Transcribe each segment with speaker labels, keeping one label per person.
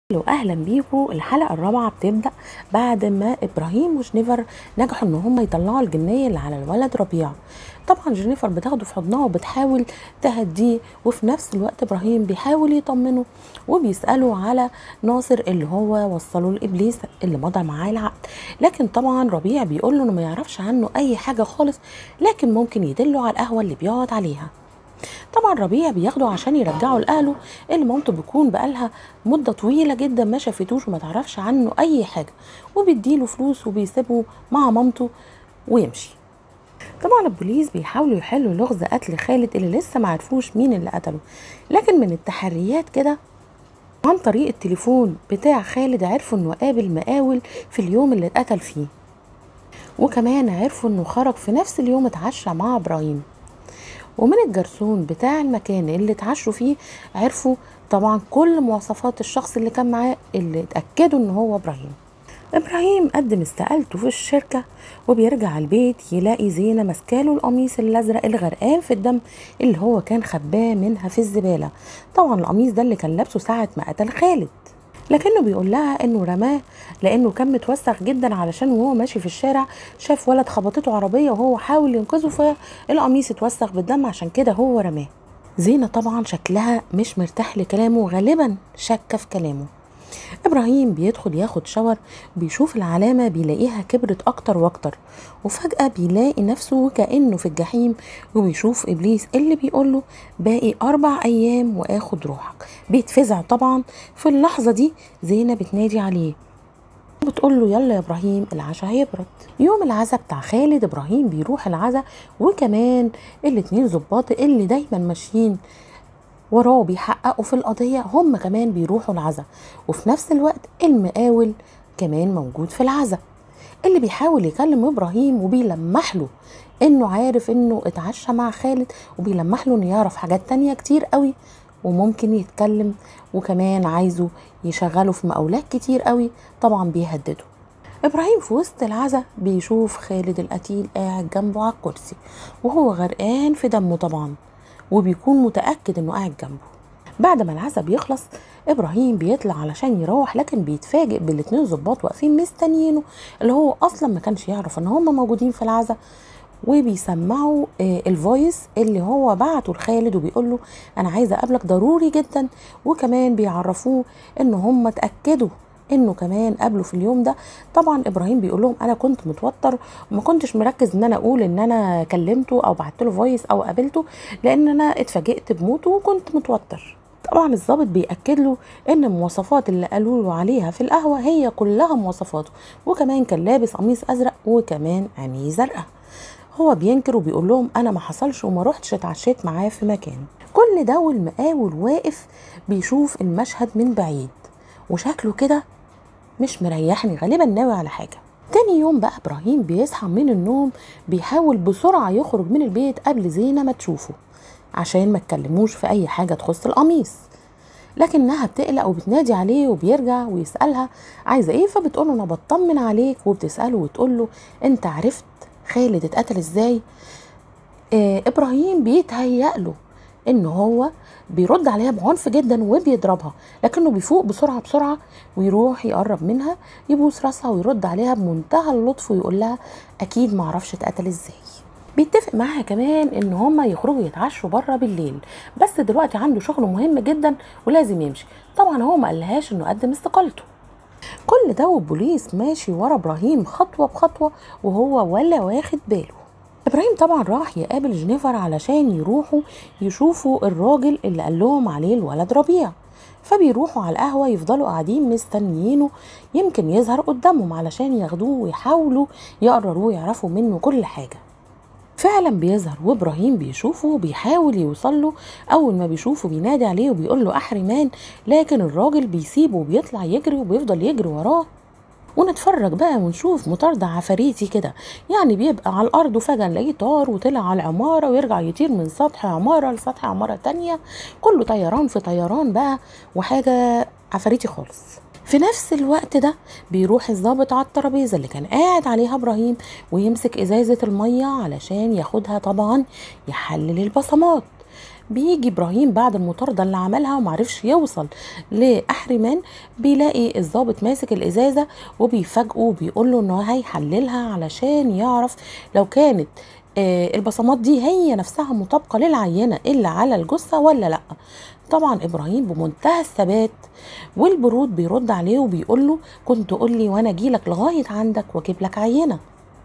Speaker 1: لو اهلا بيكم الحلقه الرابعه بتبدا بعد ما ابراهيم وجنيفر نجحوا ان هم يطلعوا الجنيه اللي على الولد ربيع طبعا جنيفر بتاخده في حضنها وبتحاول تهديه وفي نفس الوقت ابراهيم بيحاول يطمنه وبيساله على ناصر اللي هو وصله لابليس اللي مضى معاه العقد لكن طبعا ربيع بيقول له انه ما يعرفش عنه اي حاجه خالص لكن ممكن يدله على القهوه اللي بيقعد عليها طبعا ربيع بياخده عشان يرجعه لاهله اللي مامته بيكون بقالها مده طويله جدا ما شافتوش وما تعرفش عنه اي حاجه وبيديله فلوس وبيسيبه مع مامته ويمشي طبعا البوليس بيحاولوا يحلوا لغز قتل خالد اللي لسه ما عرفوش مين اللي قتله لكن من التحريات كده عن طريق التليفون بتاع خالد عرفوا انه قابل مقاول في اليوم اللي اتقتل فيه وكمان عرفوا انه خرج في نفس اليوم اتعشى مع ابراهيم ومن الجرسون بتاع المكان اللي اتعشوا فيه عرفوا طبعا كل مواصفات الشخص اللي كان معاه اللي اتأكدوا ان هو ابراهيم ابراهيم قدم استقالته في الشركة وبيرجع البيت يلاقي زينة ماسكاله القميص الازرق الغرقان في الدم اللي هو كان خباه منها في الزبالة طبعا القميص ده اللي كان لابسه ساعة ما قتل خالد لكنه بيقول لها انه رماه لانه كان متوسخ جدا علشان وهو ماشي في الشارع شاف ولد خبطته عربيه وهو حاول ينقذه فالقميص اتوسخ بالدم عشان كده هو رماه زينة طبعا شكلها مش مرتاح لكلامه غالبا شاكة في كلامه ابراهيم بيدخل ياخد شاور بيشوف العلامه بيلاقيها كبرت اكتر واكتر وفجاه بيلاقي نفسه كانه في الجحيم وبيشوف ابليس اللي بيقوله باقي اربع ايام واخد روحك بيتفزع طبعا في اللحظه دي زينه بتنادي عليه بتقول له يلا يا ابراهيم العشاء هيبرد يوم العزا بتاع خالد ابراهيم بيروح العزا وكمان الاتنين ظباط اللي دايما ماشيين وراه بيحققوا في القضية هم كمان بيروحوا العزا وفي نفس الوقت المقاول كمان موجود في العزا اللي بيحاول يكلم ابراهيم وبيلمح له انه عارف انه اتعشى مع خالد وبيلمح له انه يعرف حاجات تانية كتير قوي وممكن يتكلم وكمان عايزه يشغله في مقاولات كتير قوي طبعا بيهدده ابراهيم في وسط العزا بيشوف خالد القتيل قاعد جنبه على الكرسي وهو غرقان في دمه طبعا وبيكون متأكد انه قاعد جنبه بعد ما العزا بيخلص ابراهيم بيطلع علشان يروح لكن بيتفاجئ بالاتنين ظباط واقفين مستنيينه اللي هو اصلا ما كانش يعرف ان هم موجودين في العزا وبيسمعوا الفويس اللي هو بعته لخالد وبيقول له انا عايزه اقابلك ضروري جدا وكمان بيعرفوه ان هم اتاكدوا انه كمان قابله في اليوم ده طبعا ابراهيم بيقول لهم انا كنت متوتر وما كنتش مركز ان انا اقول ان انا كلمته او بعت له فويس او قابلته لان انا اتفاجئت بموته وكنت متوتر طبعا الضابط بيأكد له ان المواصفات اللي قالوا له عليها في القهوة هي كلها مواصفاته وكمان كان لابس قميص ازرق وكمان عينيه زرقاء هو بينكر وبيقول لهم انا ما حصلش وما رحتش اتعشيت معاه في مكان كل ده والمقاول واقف بيشوف المشهد من بعيد وشكله كده مش مريحني غالبا ناوي على حاجة تاني يوم بقى ابراهيم بيصحى من النوم بيحاول بسرعة يخرج من البيت قبل زينة ما تشوفه عشان ما تكلموش في اي حاجة تخص القميص لكنها بتقلق وبتنادي عليه وبيرجع ويسألها عايزة ايه فبتقوله انا بطمن عليك وبتسأله وتقوله انت عرفت خالد اتقتل ازاي آه ابراهيم بيتهيأ له ان هو بيرد عليها بعنف جدا وبيضربها لكنه بيفوق بسرعه بسرعه ويروح يقرب منها يبوس راسها ويرد عليها بمنتهى اللطف ويقول لها اكيد معرفش اتقتل ازاي بيتفق معاها كمان ان هما يخرجوا يتعشوا بره بالليل بس دلوقتي عنده شغل مهم جدا ولازم يمشي طبعا هو ما قالهاش انه قدم استقالته كل ده والبوليس ماشي ورا ابراهيم خطوه بخطوه وهو ولا واخد باله ابراهيم طبعا راح يقابل جينيفر علشان يروحوا يشوفوا الراجل اللي قال لهم عليه الولد ربيع فبيروحوا على القهوة يفضلوا قاعدين مستنيينه يمكن يظهر قدامهم علشان ياخدوه ويحاولوا يقرروه يعرفوا منه كل حاجة فعلا بيظهر وابراهيم بيشوفه وبيحاول يوصل له اول ما بيشوفه بينادي عليه وبيقول له احرمان لكن الراجل بيسيبه وبيطلع يجري وبيفضل يجري وراه ونتفرج بقى ونشوف مطاردة عفاريتي كده يعني بيبقى على الأرض وفجأة نلاقيه طار وطلع على العمارة ويرجع يطير من سطح عمارة لسطح عمارة تانية كله طيران في طيران بقى وحاجة عفاريتي خالص في نفس الوقت ده بيروح الضابط على الترابيزة اللي كان قاعد عليها إبراهيم ويمسك إزازة المية علشان ياخدها طبعا يحلل البصمات بيجي ابراهيم بعد المطارده اللي عملها ومعرفش يوصل لاحرمان بيلاقي الضابط ماسك الازازه وبيفاجئه وبيقول له انه هيحللها علشان يعرف لو كانت آه، البصمات دي هي نفسها مطابقه للعينه اللي على الجثه ولا لا طبعا ابراهيم بمنتهى الثبات والبرود بيرد عليه وبيقول له كنت قول لي وانا اجيلك لغايه عندك واجيب لك عينه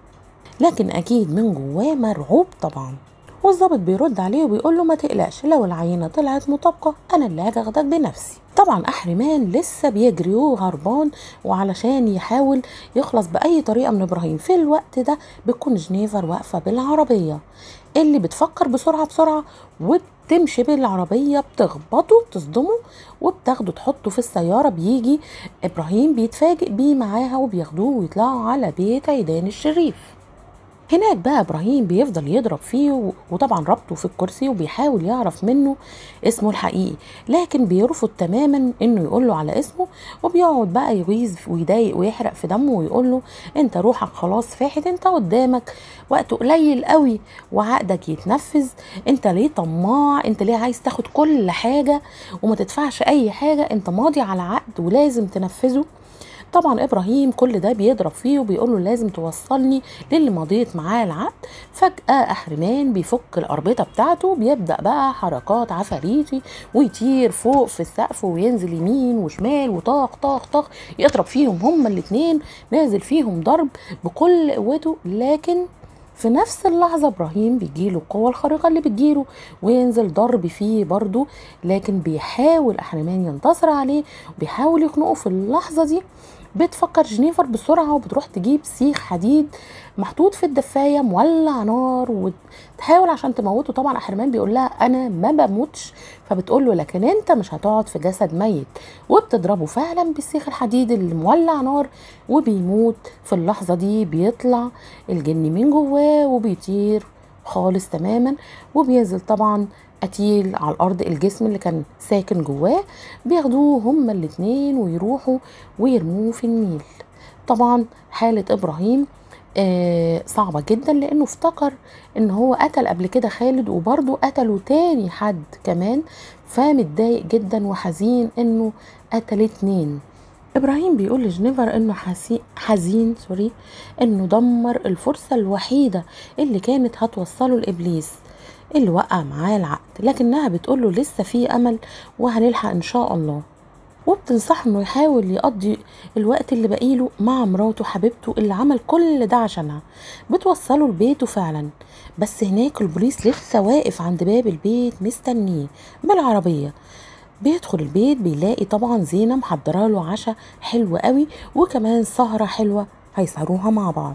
Speaker 1: لكن اكيد من جواه مرعوب طبعا والظابط بيرد عليه وبيقول له ما تقلقش لو العينه طلعت مطابقه انا اللي هاجي اخدك بنفسي طبعا احرمان لسه بيجري وهربان وعلشان يحاول يخلص باي طريقه من ابراهيم في الوقت ده بتكون جنيفر واقفه بالعربيه اللي بتفكر بسرعه بسرعه وبتمشي بالعربيه بتخبطه تصدمه وبتاخده تحطه في السياره بيجي ابراهيم بيتفاجئ بيه معاها وبياخدوه ويطلعوا على بيت عيدان الشريف هناك بقى ابراهيم بيفضل يضرب فيه و- وطبعا ربطه في الكرسي وبيحاول يعرف منه اسمه الحقيقي لكن بيرفض تماما انه يقول له على اسمه وبيقعد بقى يغيظ ويضايق ويحرق في دمه ويقول له انت روحك خلاص فاحت انت قدامك وقت قليل قوي وعقدك يتنفذ انت ليه طماع انت ليه عايز تاخد كل حاجه وما تدفعش اي حاجه انت ماضي على عقد ولازم تنفذه طبعا ابراهيم كل ده بيضرب فيه وبيقول له لازم توصلني للي مضيت معاه العقد فجاه احرمان بيفك الاربطه بتاعته بيبدا بقى حركات عفاريتي ويطير فوق في السقف وينزل يمين وشمال وطاق طاق طاق يضرب فيهم هما الاتنين نازل فيهم ضرب بكل قوته لكن في نفس اللحظة إبراهيم بيجيله القوة الخارقة اللي بتجيله وينزل ضرب فيه برضه لكن بيحاول أحرمان ينتصر عليه وبيحاول يخنقه في اللحظة دي بتفكر جنيفر بسرعة وبتروح تجيب سيخ حديد محطوط في الدفاية مولع نار وتحاول عشان تموته طبعا أحرمان بيقول لها أنا ما بموتش فبتقول له لكن أنت مش هتقعد في جسد ميت وبتضربه فعلا بالسيخ الحديد اللي مولع نار وبيموت في اللحظة دي بيطلع الجن من جواه وبيطير خالص تماما وبينزل طبعا قتيل على الارض الجسم اللي كان ساكن جواه بياخدوه هما الاتنين ويروحوا ويرموه في النيل طبعا حالة ابراهيم آه صعبة جدا لانه افتكر ان هو قتل قبل كده خالد وبرضه قتله تاني حد كمان فمتضايق جدا وحزين انه قتل اتنين ابراهيم بيقول لجنيفر انه حسي- حزين سوري انه دمر الفرصه الوحيده اللي كانت هتوصله لابليس اللي وقع معاه العقد لكنها بتقول له لسه في امل وهنلحق ان شاء الله وبتنصحه انه يحاول يقضي الوقت اللي باقيله مع مراته حبيبته اللي عمل كل ده عشانها بتوصله لبيته فعلا بس هناك البوليس لسه واقف عند باب البيت مستنيه بالعربيه بيدخل البيت بيلاقي طبعا زينة محضرة له عشاء حلو قوي وكمان سهرة حلوة هيسهروها مع بعض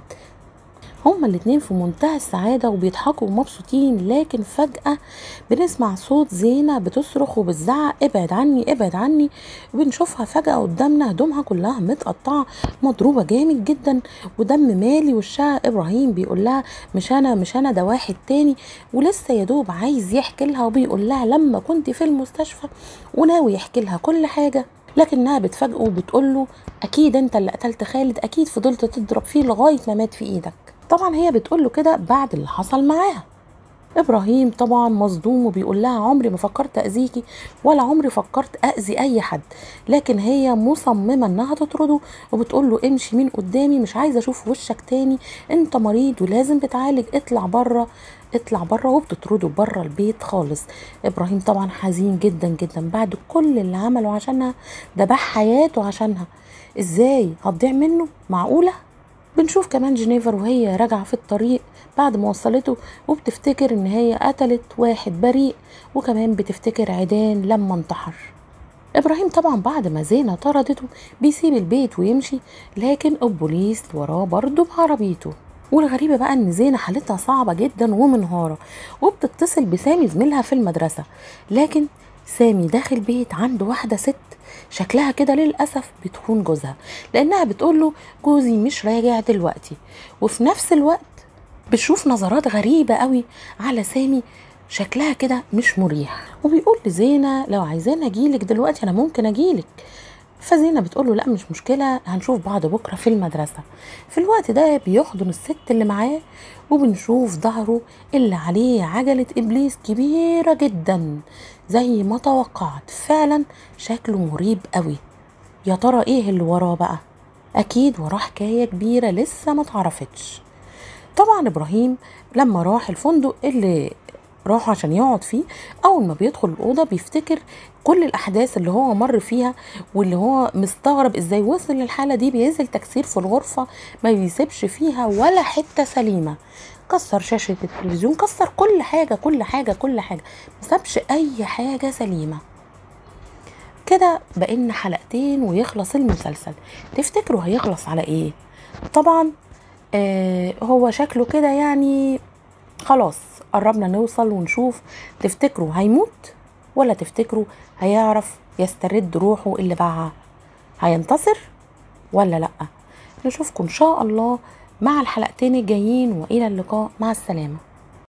Speaker 1: هما الاتنين في منتهى السعادة وبيضحكوا ومبسوطين لكن فجأة بنسمع صوت زينة بتصرخ وبتزعق ابعد عني ابعد عني وبنشوفها فجأة قدامنا هدومها كلها متقطعة مضروبة جامد جدا ودم مالي وشها ابراهيم بيقول لها مش انا مش انا ده واحد تاني ولسه يا دوب عايز يحكي لها وبيقول لها لما كنت في المستشفى وناوي يحكي لها كل حاجة لكنها بتفاجئه وبتقول له اكيد انت اللي قتلت خالد اكيد فضلت تضرب فيه لغايه ما مات في ايدك طبعا هي بتقول له كده بعد اللي حصل معاها ابراهيم طبعا مصدوم وبيقول لها عمري ما فكرت اذيكي ولا عمري فكرت اذي اي حد لكن هي مصممه انها تطرده وبتقول له امشي من قدامي مش عايزه اشوف وشك تاني انت مريض ولازم تتعالج اطلع بره اطلع بره وبتطرده بره البيت خالص ابراهيم طبعا حزين جدا جدا بعد كل اللي عمله عشانها ده باع حياته عشانها ازاي هتضيع منه معقوله بنشوف كمان جينيفر وهي راجعة في الطريق بعد ما وصلته وبتفتكر ان هي قتلت واحد بريء وكمان بتفتكر عيدان لما انتحر ابراهيم طبعا بعد ما زينة طردته بيسيب البيت ويمشي لكن البوليس وراه برضه بعربيته والغريبة بقى ان زينة حالتها صعبة جدا ومنهارة وبتتصل بسامي زميلها في المدرسة لكن سامي داخل بيت عنده واحدة ست شكلها كده للأسف بتخون جوزها لأنها بتقوله جوزي مش راجع دلوقتي وفي نفس الوقت بتشوف نظرات غريبة قوي على سامي شكلها كده مش مريح وبيقول لزينة لو عايزاني اجيلك دلوقتي انا ممكن اجيلك فزينة بتقوله لا مش مشكلة هنشوف بعض بكرة في المدرسة في الوقت ده بيحضن الست اللي معاه وبنشوف ظهره اللي عليه عجلة إبليس كبيرة جدا زي ما توقعت فعلا شكله مريب قوي يا ترى ايه اللي وراه بقى اكيد وراه حكاية كبيرة لسه ما تعرفتش طبعا ابراهيم لما راح الفندق اللي راح عشان يقعد فيه اول ما بيدخل الاوضه بيفتكر كل الاحداث اللي هو مر فيها واللي هو مستغرب ازاي وصل للحاله دي بينزل تكسير في الغرفه ما بيسيبش فيها ولا حته سليمه كسر شاشه التلفزيون كسر كل حاجه كل حاجه كل حاجه ما سابش اي حاجه سليمه كده بقينا حلقتين ويخلص المسلسل تفتكروا هيخلص على ايه طبعا آه هو شكله كده يعني خلاص قربنا نوصل ونشوف تفتكروا هيموت ولا تفتكروا هيعرف يسترد روحه اللي باعها هينتصر ولا لا نشوفكم ان شاء الله مع الحلقتين الجايين والى اللقاء مع السلامه